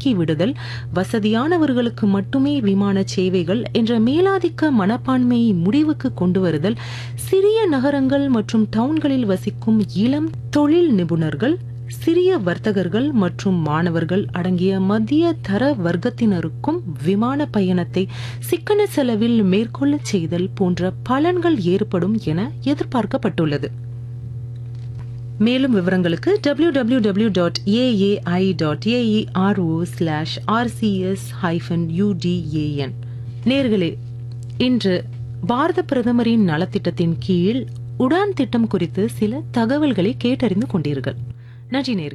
இறக்கி விடுதல் வசதியானவர்களுக்கு மட்டுமே விமான சேவைகள் என்ற மேலாதிக்க மனப்பான்மையை முடிவுக்கு கொண்டு வருதல் சிறிய நகரங்கள் மற்றும் டவுன்களில் வசிக்கும் இளம் தொழில் நிபுணர்கள் சிறிய வர்த்தகர்கள் மற்றும் மாணவர்கள் அடங்கிய மத்திய தர வர்க்கத்தினருக்கும் விமான பயணத்தை சிக்கன செலவில் மேற்கொள்ள செய்தல் போன்ற பலன்கள் ஏற்படும் என எதிர்பார்க்கப்பட்டுள்ளது மேலும் விவரங்களுக்கு W W W dot AAI dot AERO slash RCS hyphen UDAN நேர்களே இன்று பாரத பிரதமரின் நலத்திட்டத்தின் கீழ் உடான் திட்டம் குறித்து சில தகவல்களை கேட்டறிந்து கொண்டீர்கள் நன்றி நேர்களே